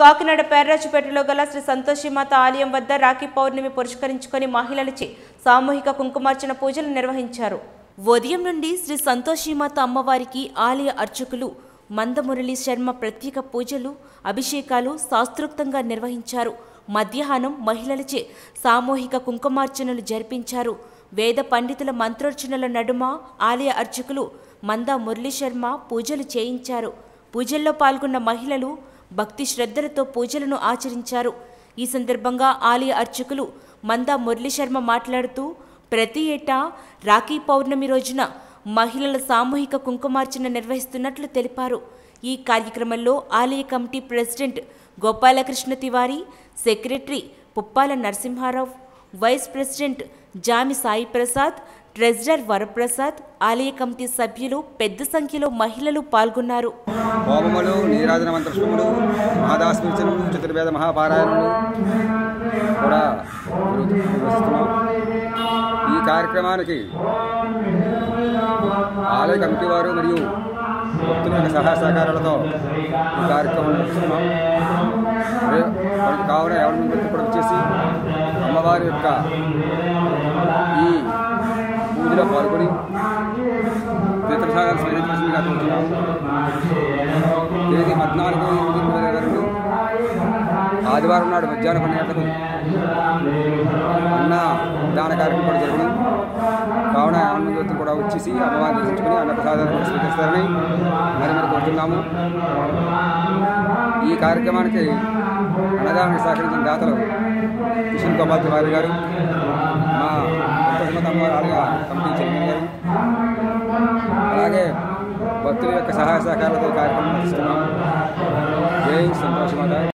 కాకినాడ పేర్రాజుపేటలో గల శ్రీ సంతోషిమాత ఆలయం వద్ద రాఖీ పౌర్ణమి పురస్కరించుకొని మహిళలచే సామూహిక కుంకుమార్చన పూజలు నిర్వహించారు ఉదయం నుండి శ్రీ సంతోషిమాత అమ్మవారికి ఆలయ అర్చకులు మందమురళి శర్మ ప్రత్యేక పూజలు అభిషేకాలు శాస్త్రోక్తంగా నిర్వహించారు మధ్యాహ్నం మహిళలచే సామూహిక కుంకుమార్చనలు జరిపించారు వేద పండితుల మంత్రోర్చనల నడుమ ఆలయ అర్చకులు మందా మురళీ శర్మ పూజలు చేయించారు పూజల్లో పాల్గొన్న మహిళలు భక్తి శ్రద్ధలతో పూజలను ఆచరించారు ఈ సందర్భంగా ఆలయ అర్చకులు మందా మురళీ శర్మ మాట్లాడుతూ ప్రతి ఏటా రాఖీ పౌర్ణమి రోజున మహిళల సామూహిక కుంకుమార్చన నిర్వహిస్తున్నట్లు తెలిపారు ఈ కార్యక్రమంలో ఆలయ committee president Gopalakrishna Tiwari secretary Puppala Narasimha Rao vice president Jami Sai Prasad treasurer Varaprasad ఆలయ కమిటీ సభ్యులు పెద్ద సంఖ్యలో మహిళలు పాల్గొన్నారు హోమములు నీరాజన మంత్రశ్వములు మహాదాస్మిర్చనములు చతుర్వేద మహాపారాయణములు కూడా నిర్వహిస్తున్నాం ఈ కార్యక్రమానికి ఆలయ కమిటీ వారు మరియు భక్తుల యొక్క సహాయ సహకారాలతో ఈ కార్యక్రమం నిర్వహిస్తున్నాం అదే మనకి కావున ఎవరి ముందు కూడా వచ్చేసి అమ్మవారి యొక్క ఈ పూజలో పాల్గొని తీర్థసాగర్ స్మరించాల్సిందిగా కోరుతున్నాము తేదీ పద్నాలుగు ఎనిమిది రెండు వేల ఇరవై రెండు ఆదివారం నాడు మధ్యాహ్నం పన్నెండు గంటలకు అన్న దాన కార్యక్రమం కూడా జరుగును కావున ఆనంద వ్యక్తులు కూడా వచ్చేసి అమ్మవారిని దర్శించుకుని అన్న ప్రసాదాన్ని కూడా స్వీకరిస్తారని మరి మరి కోరుతున్నాము ఈ కార్యక్రమానికి అన్నదానానికి సహకరించిన దాతలు కిషన్ గోపాల్ తివారి గారు మా ఉత్తమ అమ్మవారి ఆలయ కమిటీ చైర్మన్ గారు అలాగే భక్తుల యొక్క సహాయ సహకారాలతో ఈ కార్యక్రమం నిర్వహిస్తున్నాం జై సంతోషమాత